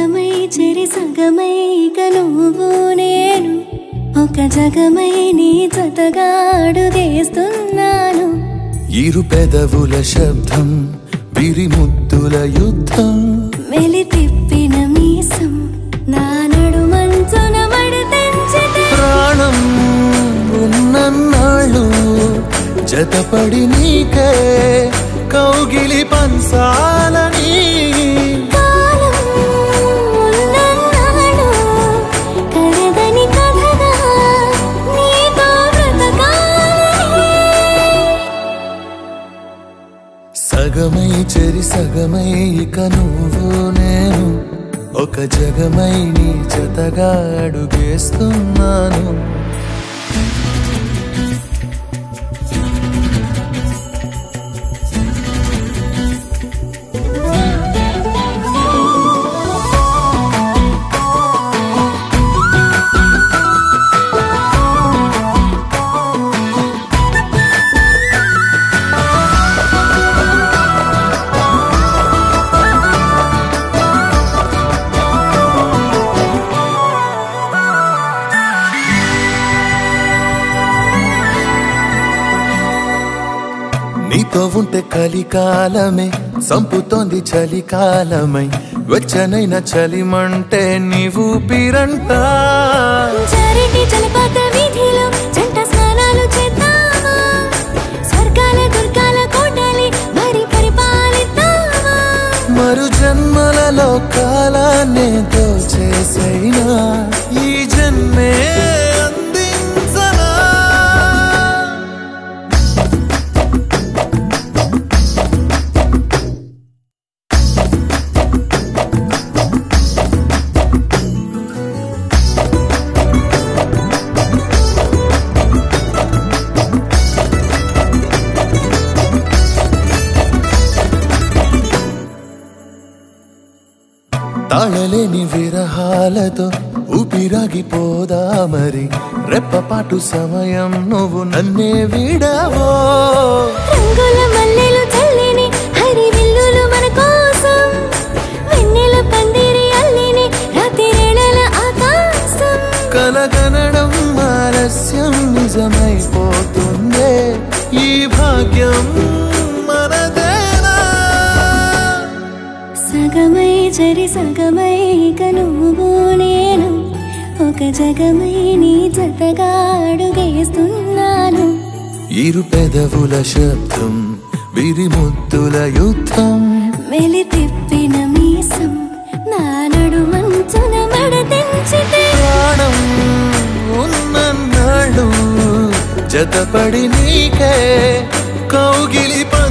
సగమై చెరి సగమై ఇక నువ్వు నేను ఒక జగమై నీ జతగా అడుగేస్తున్నాను ఇరు పెదవుల శబ్దం పిరిముద్దుల యుద్ధం మెలి తిప్పిన మీసం నా నడు మంచున మడతెంచితే ప్రాణం ఉన్నన్నాళ్ళు జతపడి నీకే కౌగిలి పంచాలని కాలం ఉన్నన్నాడు కరగని కథగా నీతో బ్రతకాలని సగమై చెరి సగమై ఇక నువ్వు నేను ఒక జగమై నీ జతగా అడుగేస్తున్నాను నీతో ఉంటే కలికాలమే సంపుతోంది చలికాలమై వెచ్చనైన చలిమంటే నీవు పిరంట చారిటి జలపాత వీధిలో జంట స్నానాలు చేద్దామా స్వర్గాల దుర్గాల కోటలి మరి పరిపాలిద్దామా మరు జన్మలలో కాలాన్నే దోచేసైనా ఈ జన్మే అందించనా తాళలేని విరహాలతో ఊపిరాగిపోదా మరి రెప్పపాటు సమయం నువ్వు నన్నే విడవో రంగుల మల్లెలు చల్లిని హరి విల్లులు మన కోసం వెన్నెల పందిరి అల్లిని రాత్రిరేళల ఆకాశం కలగనడం ఆలస్యం నిజమైపోతుందే ఈ భాగ్యం మనదేనా సగమై జరి సగమై ఇక నువ్వు నేను ఒక జగమై నీ జతగా అడుగేస్తున్నాను ఇరు పెదవుల శబ్దం విరిముద్దుల యుద్ధం మెలి తిప్పిన మీసం నా నడు మంచున మడతెంచితే ప్రాణం ఉన్నన్నాళ్ళు జతపడి నీకే కౌగిలి పం